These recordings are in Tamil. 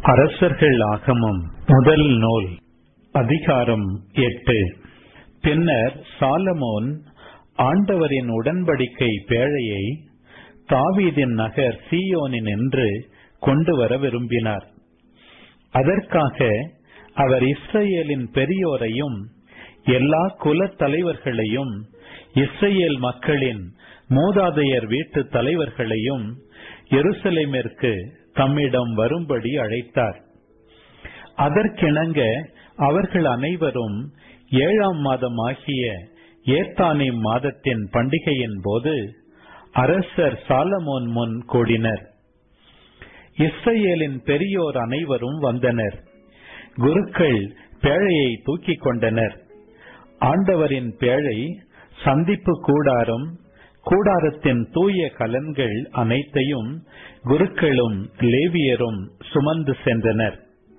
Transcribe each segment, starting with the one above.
அரசர்கள் ஆகமம் முதல் நூல் அதிகாரம் எட்டு பின்னர் சாலமோன் ஆண்டவரின் உடன்படிக்கை பேழையை தாவீதின் நகர் சீயோனினின்று கொண்டு வர விரும்பினார் அதற்காக அவர் இஸ்ரேலின் பெரியோரையும் எல்லா குலத் தலைவர்களையும் இஸ்ரேல் மக்களின் மூதாதையர் வீட்டு தலைவர்களையும் எருசலேமிற்கு தம்மிடம் வரும்படி அழைத்தார் அதற்கிணங்க அவர்கள் அனைவரும் ஏழாம் மாதம் ஆகிய ஏத்தானிம் மாதத்தின் பண்டிகையின் போது அரசர் சாலமோன் முன் கூடினர் இஸ்ரேலின் பெரியோர் அனைவரும் வந்தனர் குருக்கள் பேழையை தூக்கிக் கொண்டனர் ஆண்டவரின் பேழை சந்திப்பு கூடாரம் கூடாரத்தின் தூய கலன்கள் அனைத்தையும் குருக்களும் லேவியரும் சுமந்து சென்றனர்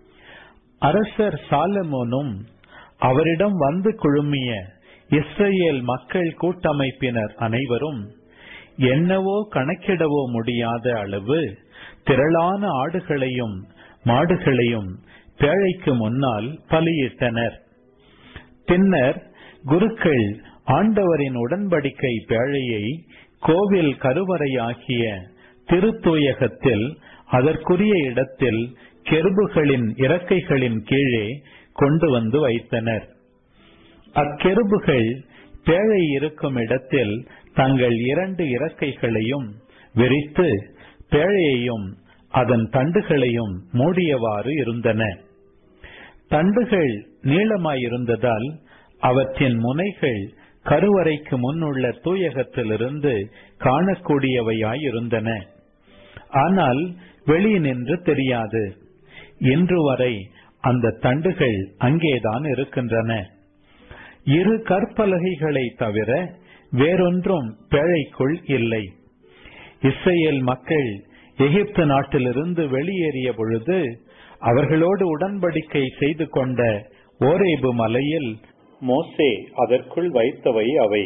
அரசர் சாலமோனும் அவரிடம் வந்து குழுமிய இஸ்ரேல் மக்கள் கூட்டமைப்பினர் அனைவரும் என்னவோ கணக்கிடவோ முடியாத அளவு திரளான ஆடுகளையும் மாடுகளையும் பேழைக்கு முன்னால் பலியிட்டனர் பின்னர் குருக்கள் ஆண்டவரின் உடன்படிக்கை பேழையை கோவில் கருவறையாகிய திருத்தூயகத்தில் அதற்குரிய இடத்தில் கெருபுகளின் இறக்கைகளின் கீழே கொண்டு வந்து வைத்தனர் அக்கெருபுகள் பேழை இருக்கும் இடத்தில் தங்கள் இரண்டு இறக்கைகளையும் விரித்து பேழையையும் அதன் தண்டுகளையும் மூடியவாறு இருந்தன தண்டுகள் நீளமாயிருந்ததால் அவற்றின் முனைகள் கருவறைக்கு முன்னுள்ள தூயகத்திலிருந்து காணக்கூடியவையாயிருந்தன ஆனால் வெளியினின்று தெரியாது இன்று வரை அந்த தண்டுகள் அங்கேதான் இருக்கின்றன இரு கற்பலகைகளை தவிர வேறொன்றும் பேழைக்குள் இல்லை இஸ்ரேல் மக்கள் எகிப்து நாட்டிலிருந்து வெளியேறிய பொழுது அவர்களோடு உடன்படிக்கை செய்து கொண்ட ஓரேபு மலையில் மோசே அதற்குள் வைத்தவை அவை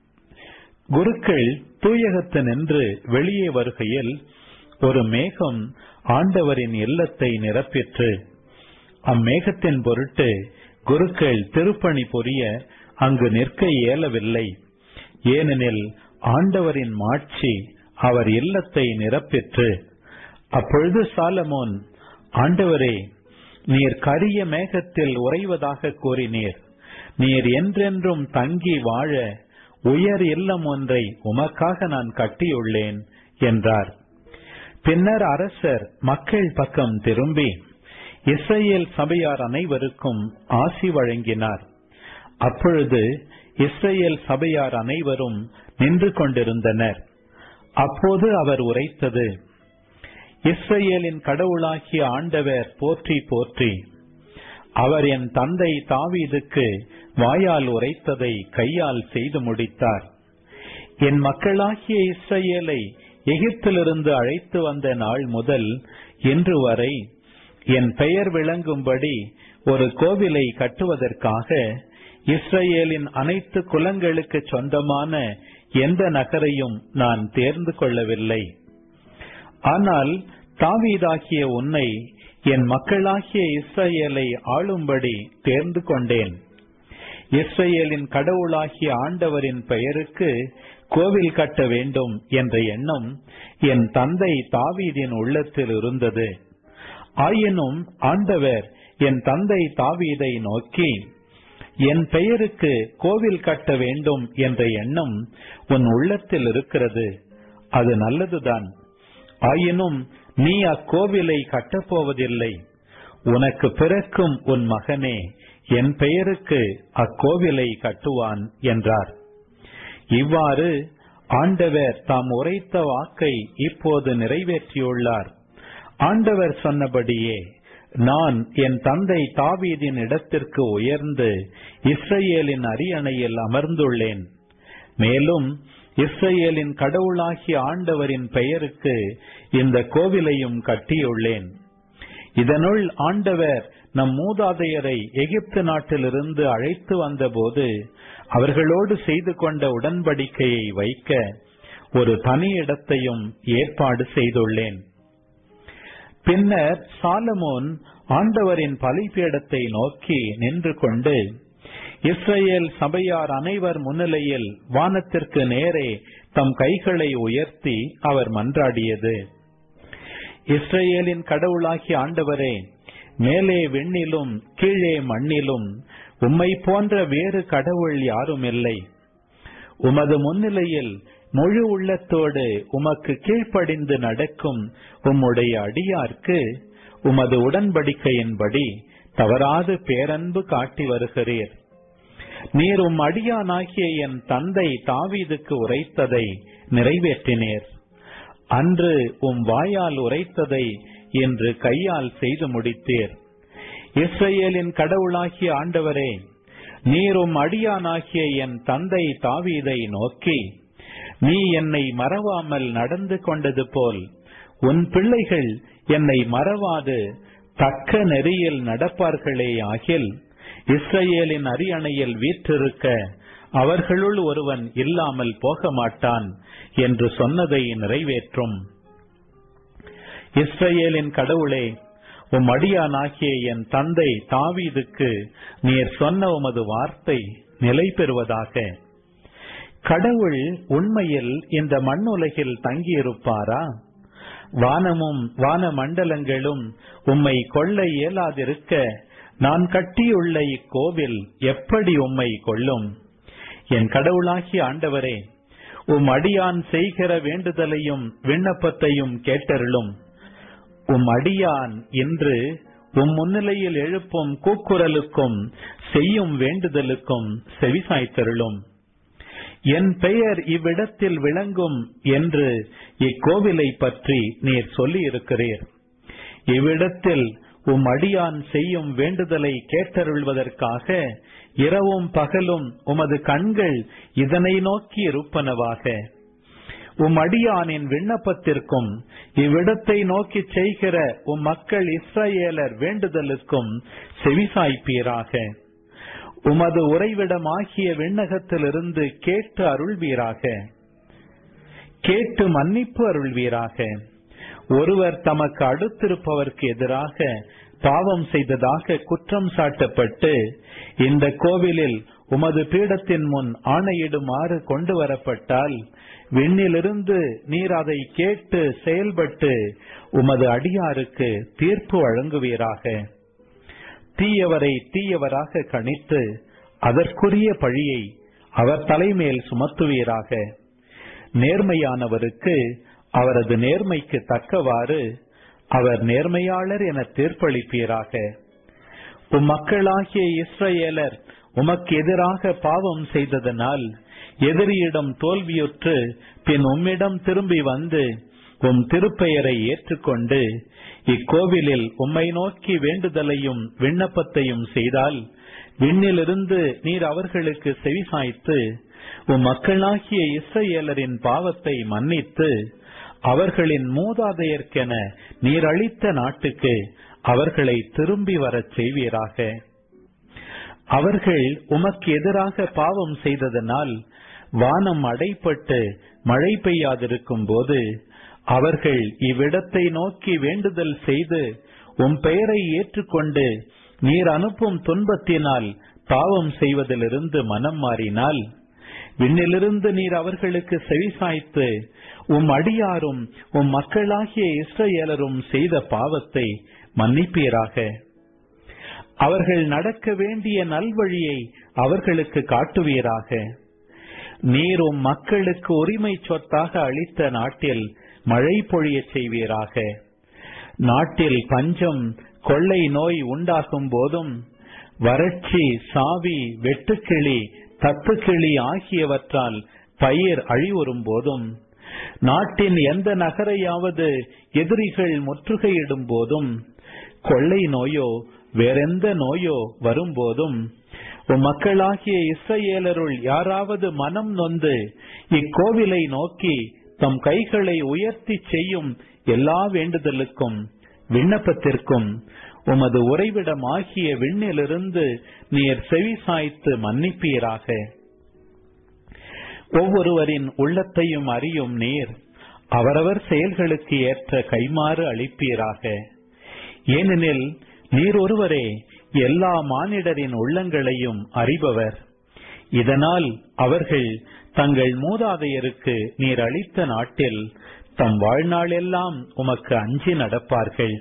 குருக்கள் தூயகத்து நின்று வெளியே வருகையில் ஒரு மேகம் ஆண்டவரின் இல்லத்தை நிரப்பிற்று அம்மேகத்தின் பொருட்டு குருக்கள் திருப்பணி புரிய அங்கு நிற்க இயலவில்லை ஏனெனில் ஆண்டவரின் மாட்சி அவர் இல்லத்தை நிரப்பிற்று அப்பொழுது சாலமோன் ஆண்டவரே நீர் கரிய மேகத்தில் உறைவதாக கூறினீர் நீர் என்றென்றும் தங்கி வாழ உயர் இல்லம் ஒன்றை உமக்காக நான் கட்டியுள்ளேன் என்றார் பின்னர் அரசர் மக்கள் பக்கம் திரும்பி இஸ்ரேல் சபையார் அனைவருக்கும் ஆசி வழங்கினார் அப்பொழுது இஸ்ரேல் சபையார் அனைவரும் நின்று கொண்டிருந்தனர் அப்போது அவர் உரைத்தது இஸ்ரேலின் கடவுளாகிய ஆண்டவர் போற்றி போற்றி அவர் என் தந்தை தாவீதுக்கு வாயால் உரைத்ததை கையால் செய்து முடித்தார் என் மக்களாகிய இஸ்ரேலை எகிப்திலிருந்து அழைத்து வந்த நாள் முதல் இன்று வரை என் பெயர் விளங்கும்படி ஒரு கோவிலை கட்டுவதற்காக இஸ்ரேலின் அனைத்து குலங்களுக்கு சொந்தமான எந்த நகரையும் நான் தேர்ந்து கொள்ளவில்லை ஆனால் தாவீதாகிய உன்னை என் மக்களாகிய இஸ்ரேலை ஆளும்படி தேர்ந்து கொண்டேன் இஸ்ரேலின் கடவுளாகிய ஆண்டவரின் பெயருக்கு கோவில் கட்ட வேண்டும் என்ற எண்ணம் என் தந்தை தாவீதின் உள்ளத்தில் இருந்தது ஆயினும் ஆண்டவர் என் தந்தை தாவீதை நோக்கி என் பெயருக்கு கோவில் கட்ட வேண்டும் என்ற எண்ணம் உன் உள்ளத்தில் இருக்கிறது அது நல்லதுதான் ஆயினும் நீ அக்கோவிலை கட்டப்போவதில்லை உனக்கு பிறக்கும் உன் மகனே என் பெயருக்கு அக்கோவிலை கட்டுவான் என்றார் இவ்வாறு ஆண்டவர் தாம் உரைத்த வாக்கை இப்போது நிறைவேற்றியுள்ளார் ஆண்டவர் சொன்னபடியே நான் என் தந்தை தாவீதின் இடத்திற்கு உயர்ந்து இஸ்ரேலின் அரியணையில் அமர்ந்துள்ளேன் மேலும் இஸ்ரேலின் கடவுளாகிய ஆண்டவரின் பெயருக்கு இந்த கோவிலையும் கட்டியுள்ளேன் இதனுள் ஆண்டவர் நம் மூதாதையரை எகிப்து நாட்டிலிருந்து அழைத்து வந்தபோது அவர்களோடு செய்து கொண்ட உடன்படிக்கையை வைக்க ஒரு தனி இடத்தையும் ஏற்பாடு செய்துள்ளேன் பின்னர் சாலமோன் ஆண்டவரின் பலிபீடத்தை நோக்கி நின்று கொண்டு இஸ்ரேல் சபையார் அனைவர் முன்னிலையில் வானத்திற்கு நேரே தம் கைகளை உயர்த்தி அவர் மன்றாடியது இஸ்ரேலின் கடவுளாகிய ஆண்டவரே மேலே விண்ணிலும் கீழே மண்ணிலும் உம்மை போன்ற வேறு கடவுள் யாரும் இல்லை உமது முன்னிலையில் முழு உள்ளத்தோடு உமக்கு கீழ்ப்படிந்து நடக்கும் உம்முடைய அடியார்க்கு உமது உடன்படிக்கையின்படி தவறாது பேரன்பு காட்டி வருகிறீர் நீர் உம் அடியானாகிய என் தந்தை தாவீதுக்கு உரைத்ததை நிறைவேற்றினீர் அன்று உம் வாயால் உரைத்ததை இன்று கையால் செய்து முடித்தீர் இஸ்ரேலின் கடவுளாகிய ஆண்டவரே நீர் உம் அடியானாகிய என் தந்தை தாவீதை நோக்கி நீ என்னை மறவாமல் நடந்து கொண்டது போல் உன் பிள்ளைகள் என்னை மறவாது தக்க நெறியில் நடப்பார்களே ஆகில் இஸ்ரேலின் அரியணையில் வீற்றிருக்க அவர்களுள் ஒருவன் இல்லாமல் போக மாட்டான் என்று சொன்னதை நிறைவேற்றும் இஸ்ரேலின் கடவுளே உம் அடியானாகிய என் தந்தை தாவீதுக்கு நீர் சொன்ன உமது வார்த்தை நிலை பெறுவதாக கடவுள் உண்மையில் இந்த மண்ணுலகில் தங்கியிருப்பாரா வானமும் வான மண்டலங்களும் உம்மை கொள்ள இயலாதிருக்க நான் கட்டியுள்ள இக்கோவில் எப்படி உம்மை கொள்ளும் என் கடவுளாகிய ஆண்டவரே உம் அடியான் செய்கிற வேண்டுதலையும் விண்ணப்பத்தையும் கேட்டருளும் உம் அடியான் இன்று உம் முன்னிலையில் எழுப்பும் கூக்குரலுக்கும் செய்யும் வேண்டுதலுக்கும் செவிசாய்த்தருளும் என் பெயர் இவ்விடத்தில் விளங்கும் என்று இக்கோவிலை பற்றி நீர் சொல்லி இருக்கிறீர் இவ்விடத்தில் உம் அடியான் செய்யும் வேண்டுதலை கேட்டருள்வதற்காக இரவும் பகலும் உமது கண்கள் இதனை நோக்கி இருப்பனவாக உம் அடியானின் விண்ணப்பத்திற்கும் இவ்விடத்தை நோக்கி செய்கிற உம் மக்கள் இஸ்ரேலர் வேண்டுதலுக்கும் செவிசாய்ப்பீராக உமது உறைவிடமாகிய விண்ணகத்திலிருந்து கேட்டு அருள்வீராக கேட்டு மன்னிப்பு அருள்வீராக ஒருவர் தமக்கு அடுத்திருப்பவர்க்கு எதிராக பாவம் செய்ததாக குற்றம் சாட்டப்பட்டு இந்த கோவிலில் உமது பீடத்தின் முன் ஆணையிடுமாறு கொண்டு வரப்பட்டால் விண்ணிலிருந்து நீர் அதை கேட்டு செயல்பட்டு உமது அடியாருக்கு தீர்ப்பு வழங்குவீராக தீயவரை தீயவராக கணித்து அதற்குரிய பழியை அவர் தலைமேல் சுமத்துவீராக நேர்மையானவருக்கு அவரது நேர்மைக்கு தக்கவாறு அவர் நேர்மையாளர் என தீர்ப்பளிப்பீராக உம் மக்களாகிய இஸ்ரேலர் உமக்கு எதிராக பாவம் செய்ததனால் எதிரியிடம் தோல்வியுற்று பின் உம்மிடம் திரும்பி வந்து உம் திருப்பெயரை ஏற்றுக்கொண்டு இக்கோவிலில் உம்மை நோக்கி வேண்டுதலையும் விண்ணப்பத்தையும் செய்தால் விண்ணிலிருந்து நீர் அவர்களுக்கு செவிசாய்த்து உம் மக்களாகிய இஸ்ரேலரின் பாவத்தை மன்னித்து அவர்களின் மூதாதையர்க்கென நீர் அளித்த நாட்டுக்கு அவர்களை திரும்பி வரச் செய்வீராக அவர்கள் உமக்கு எதிராக பாவம் செய்ததனால் வானம் அடைப்பட்டு மழை பெய்யாதிருக்கும் போது அவர்கள் இவ்விடத்தை நோக்கி வேண்டுதல் செய்து உம் பெயரை ஏற்றுக்கொண்டு நீர் அனுப்பும் துன்பத்தினால் பாவம் செய்வதிலிருந்து மனம் மாறினால் விண்ணிலிருந்து நீர் அவர்களுக்கு செவிசாய்த்து உம் அடியாரும் உம் மக்களாகிய இஸ்ரேலரும் செய்த பாவத்தை மன்னிப்பீராக அவர்கள் நடக்க வேண்டிய நல்வழியை அவர்களுக்கு காட்டுவீராக நீர் உம் மக்களுக்கு உரிமை சொத்தாக அளித்த நாட்டில் மழை பொழியச் செய்வீராக நாட்டில் பஞ்சம் கொள்ளை நோய் உண்டாகும் போதும் வறட்சி சாவி வெட்டுக்கிளி தப்புக்கிளி ஆகியவற்றால் பயிர் அழிவுறும் போதும் நாட்டின் எந்த நகரையாவது எதிரிகள் முற்றுகையிடும் போதும் கொள்ளை நோயோ வேறெந்த நோயோ வரும்போதும் உம் மக்களாகிய இஸ்ரேலருள் யாராவது மனம் நொந்து இக்கோவிலை நோக்கி தம் கைகளை உயர்த்தி செய்யும் எல்லா வேண்டுதலுக்கும் விண்ணப்பத்திற்கும் உமது உறைவிடம் ஆகிய விண்ணிலிருந்து நீர் செவி சாய்த்து மன்னிப்பீராக ஒவ்வொருவரின் உள்ளத்தையும் அறியும் நீர் அவரவர் செயல்களுக்கு ஏற்ற கைமாறு அளிப்பீராக ஏனெனில் நீர் ஒருவரே எல்லா மானிடரின் உள்ளங்களையும் அறிபவர் இதனால் அவர்கள் தங்கள் மூதாதையருக்கு நீர் அளித்த நாட்டில் தம் வாழ்நாளெல்லாம் உமக்கு அஞ்சி நடப்பார்கள்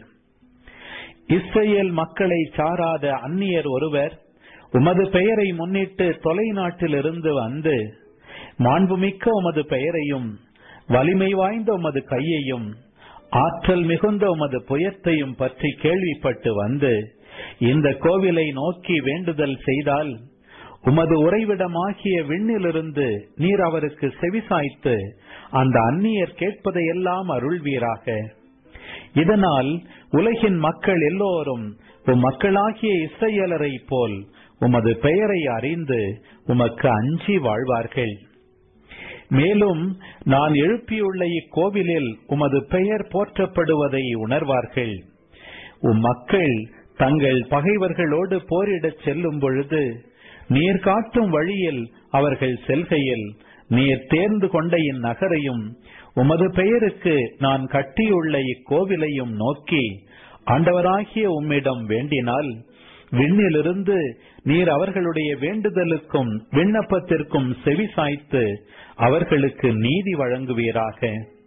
இஸ்ரேல் மக்களை சாராத அந்நியர் ஒருவர் உமது பெயரை முன்னிட்டு தொலை நாட்டிலிருந்து வந்து மாண்புமிக்க உமது பெயரையும் வலிமை வாய்ந்த உமது கையையும் ஆற்றல் மிகுந்த உமது புயத்தையும் பற்றி கேள்விப்பட்டு வந்து இந்த கோவிலை நோக்கி வேண்டுதல் செய்தால் உமது உறைவிடமாகிய விண்ணிலிருந்து நீர் அவருக்கு செவிசாய்த்து அந்த அந்நியர் கேட்பதையெல்லாம் அருள்வீராக இதனால் உலகின் மக்கள் எல்லோரும் உம் மக்களாகிய இஸ்ரேலரை போல் உமது பெயரை அறிந்து உமக்கு அஞ்சி வாழ்வார்கள் மேலும் நான் எழுப்பியுள்ள இக்கோவிலில் உமது பெயர் போற்றப்படுவதை உணர்வார்கள் உம் மக்கள் தங்கள் பகைவர்களோடு போரிடச் செல்லும் பொழுது நீர் காட்டும் வழியில் அவர்கள் செல்கையில் நீர் தேர்ந்து கொண்ட இந்நகரையும் உமது பெயருக்கு நான் கட்டியுள்ள இக்கோவிலையும் நோக்கி ஆண்டவராகிய உம்மிடம் வேண்டினால் விண்ணிலிருந்து நீர் அவர்களுடைய வேண்டுதலுக்கும் விண்ணப்பத்திற்கும் செவி சாய்த்து அவர்களுக்கு நீதி வழங்குவீராக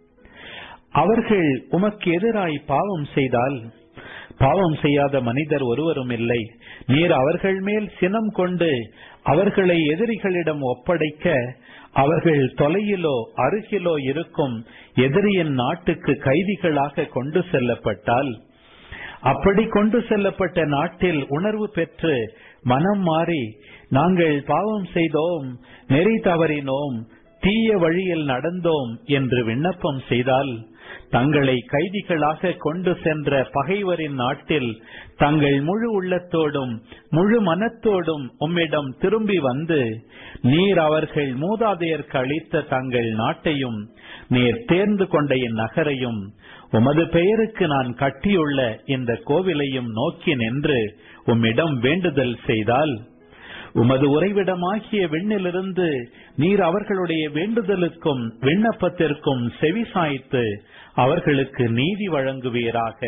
அவர்கள் உமக்கு எதிராய் பாவம் செய்தால் பாவம் செய்யாத மனிதர் ஒருவரும் இல்லை நீர் அவர்கள் மேல் சினம் கொண்டு அவர்களை எதிரிகளிடம் ஒப்படைக்க அவர்கள் தொலையிலோ அருகிலோ இருக்கும் எதிரியின் நாட்டுக்கு கைதிகளாக கொண்டு செல்லப்பட்டால் அப்படி கொண்டு செல்லப்பட்ட நாட்டில் உணர்வு பெற்று மனம் மாறி நாங்கள் பாவம் செய்தோம் நெறி தவறினோம் தீய வழியில் நடந்தோம் என்று விண்ணப்பம் செய்தால் தங்களை கைதிகளாக கொண்டு சென்ற பகைவரின் நாட்டில் தங்கள் முழு உள்ளத்தோடும் முழு மனத்தோடும் உம்மிடம் திரும்பி வந்து நீர் அவர்கள் மூதாதையர்க்கு அளித்த தங்கள் நாட்டையும் நீர் தேர்ந்து கொண்ட இந்நகரையும் உமது பெயருக்கு நான் கட்டியுள்ள இந்த கோவிலையும் நோக்கி நின்று உம்மிடம் வேண்டுதல் செய்தால் உமது உறைவிடமாகிய விண்ணிலிருந்து நீர் அவர்களுடைய வேண்டுதலுக்கும் விண்ணப்பத்திற்கும் செவி சாய்த்து அவர்களுக்கு நீதி வழங்குவீராக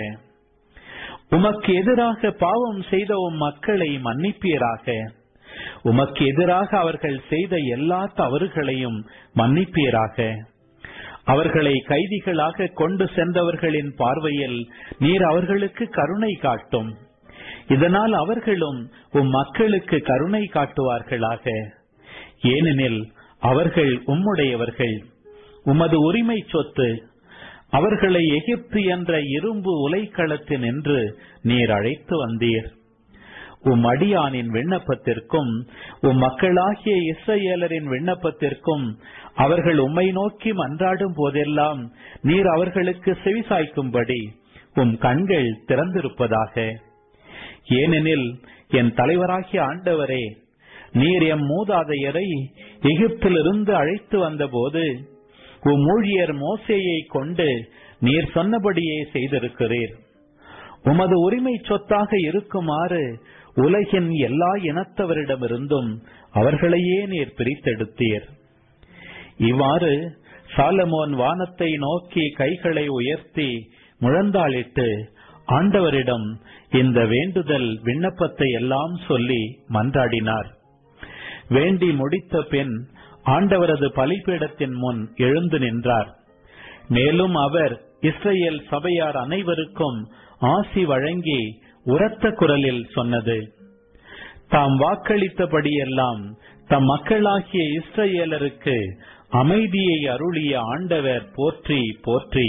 உமக்கு எதிராக பாவம் செய்த உம் மக்களை மன்னிப்பீராக உமக்கு எதிராக அவர்கள் செய்த எல்லா தவறுகளையும் மன்னிப்பீராக அவர்களை கைதிகளாக கொண்டு சென்றவர்களின் பார்வையில் நீர் அவர்களுக்கு கருணை காட்டும் இதனால் அவர்களும் உம் மக்களுக்கு கருணை காட்டுவார்களாக ஏனெனில் அவர்கள் உம்முடையவர்கள் உமது உரிமை சொத்து அவர்களை எகிப்து என்ற இரும்பு உலைக்களத்தில் நின்று நீர் அழைத்து வந்தீர் உம் அடியானின் விண்ணப்பத்திற்கும் உம் மக்களாகிய இஸ்ரேலரின் விண்ணப்பத்திற்கும் அவர்கள் உம்மை நோக்கி மன்றாடும் போதெல்லாம் நீர் அவர்களுக்கு செவிசாய்க்கும்படி உம் கண்கள் திறந்திருப்பதாக ஏனெனில் என் தலைவராகிய ஆண்டவரே நீர் எம் மூதாதையரை எகிப்திலிருந்து அழைத்து வந்தபோது உம் ஊழியர் மோசேயை கொண்டு நீர் சொன்னபடியே செய்திருக்கிறீர் உமது உரிமை சொத்தாக இருக்குமாறு உலகின் எல்லா இனத்தவரிடமிருந்தும் அவர்களையே நீர் பிரித்தெடுத்தீர் இவ்வாறு சாலமோன் வானத்தை நோக்கி கைகளை உயர்த்தி முழந்தாளிட்டு ஆண்டவரிடம் இந்த வேண்டுதல் விண்ணப்பத்தை எல்லாம் சொல்லி மன்றாடினார் வேண்டி முடித்த பின் ஆண்டவரது பலிபீடத்தின் முன் எழுந்து நின்றார் மேலும் அவர் இஸ்ரேல் சபையார் அனைவருக்கும் ஆசி வழங்கி உரத்த குரலில் சொன்னது தாம் வாக்களித்தபடியெல்லாம் தம் மக்களாகிய இஸ்ரேலருக்கு அமைதியை அருளிய ஆண்டவர் போற்றி போற்றி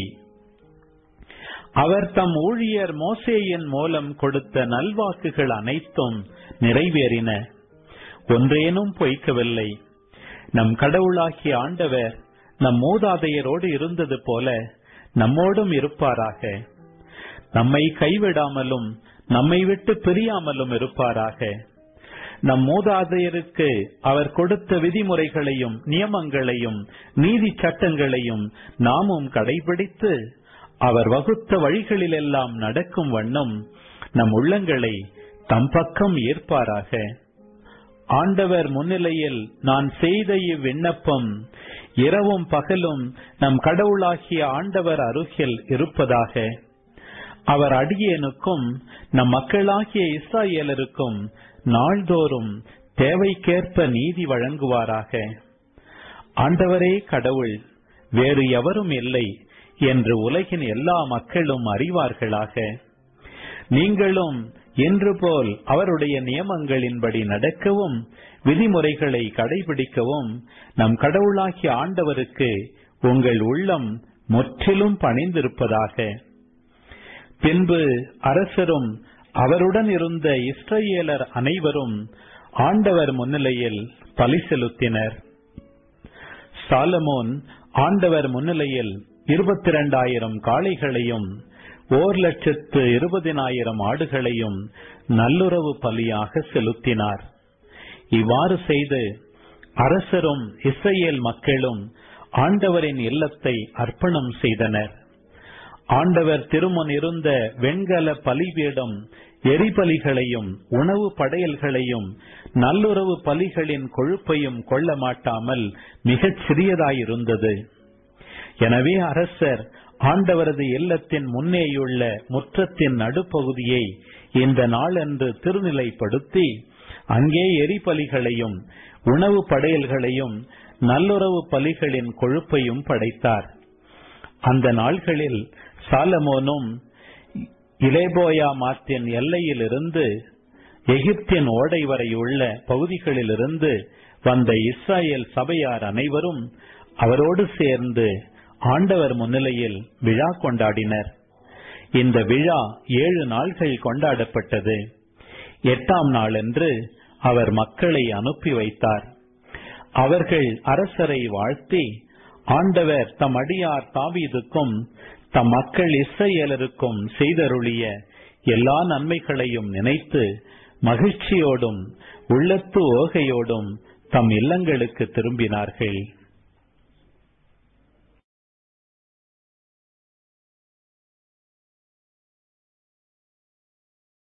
அவர் தம் ஊழியர் மோசேயின் மூலம் கொடுத்த நல்வாக்குகள் அனைத்தும் நிறைவேறின ஒன்றேனும் பொய்க்கவில்லை நம் கடவுளாகிய ஆண்டவர் நம் மூதாதையரோடு இருந்தது போல நம்மோடும் இருப்பாராக நம்மை கைவிடாமலும் நம்மை விட்டு பிரியாமலும் இருப்பாராக நம் மூதாதையருக்கு அவர் கொடுத்த விதிமுறைகளையும் நியமங்களையும் நீதி சட்டங்களையும் நாமும் கடைபிடித்து அவர் வகுத்த வழிகளிலெல்லாம் நடக்கும் வண்ணம் நம் உள்ளங்களை தம் பக்கம் ஏற்பாராக ஆண்டவர் முன்னிலையில் நான் செய்த இவ்விண்ணப்பம் இரவும் பகலும் நம் கடவுளாகிய ஆண்டவர் அருகில் இருப்பதாக அவர் அடியேனுக்கும் நம் மக்களாகிய இஸ்ராயேலருக்கும் நாள்தோறும் தேவைக்கேற்ப நீதி வழங்குவாராக ஆண்டவரே கடவுள் வேறு எவரும் இல்லை என்று உலகின் எல்லா மக்களும் அறிவார்களாக நீங்களும் இன்று போல் அவருடைய நியமங்களின்படி நடக்கவும் விதிமுறைகளை கடைபிடிக்கவும் நம் கடவுளாகிய ஆண்டவருக்கு உங்கள் உள்ளம் முற்றிலும் பணிந்திருப்பதாக பின்பு அரசரும் அவருடன் இருந்த இஸ்ரேலர் அனைவரும் ஆண்டவர் முன்னிலையில் பலி செலுத்தினர் சாலமோன் ஆண்டவர் முன்னிலையில் இருபத்தி இரண்டாயிரம் காளைகளையும் ஓர் லட்சத்து இருபதினாயிரம் ஆடுகளையும் நல்லுறவு பலியாக செலுத்தினார் இவ்வாறு செய்து அரசரும் இஸ்ரேல் மக்களும் ஆண்டவரின் இல்லத்தை அர்ப்பணம் செய்தனர் ஆண்டவர் திருமுன் இருந்த வெண்கல பலிபீடம் எரிபலிகளையும் உணவு படையல்களையும் நல்லுறவு பலிகளின் கொழுப்பையும் கொள்ள மாட்டாமல் மிகச் சிறியதாயிருந்தது எனவே அரசர் ஆண்டவரது இல்லத்தின் முன்னேயுள்ள முற்றத்தின் நடுப்பகுதியை இந்த நாளன்று திருநிலைப்படுத்தி அங்கே எரிபலிகளையும் உணவு படையல்களையும் நல்லுறவு பலிகளின் கொழுப்பையும் படைத்தார் அந்த நாள்களில் சாலமோனும் இலேபோயா மாத்தின் எல்லையிலிருந்து எகிப்தின் ஓடை வரை உள்ள பகுதிகளிலிருந்து வந்த இஸ்ராயேல் சபையார் அனைவரும் அவரோடு சேர்ந்து ஆண்டவர் முன்னிலையில் விழா கொண்டாடினர் இந்த விழா ஏழு நாள்கள் கொண்டாடப்பட்டது எட்டாம் நாளன்று அவர் மக்களை அனுப்பி வைத்தார் அவர்கள் அரசரை வாழ்த்தி ஆண்டவர் தம் அடியார் தாவீதுக்கும் தம் மக்கள் இஸ்ரேலருக்கும் செய்தருளிய எல்லா நன்மைகளையும் நினைத்து மகிழ்ச்சியோடும் உள்ளத்து ஓகையோடும் தம் இல்லங்களுக்கு திரும்பினார்கள்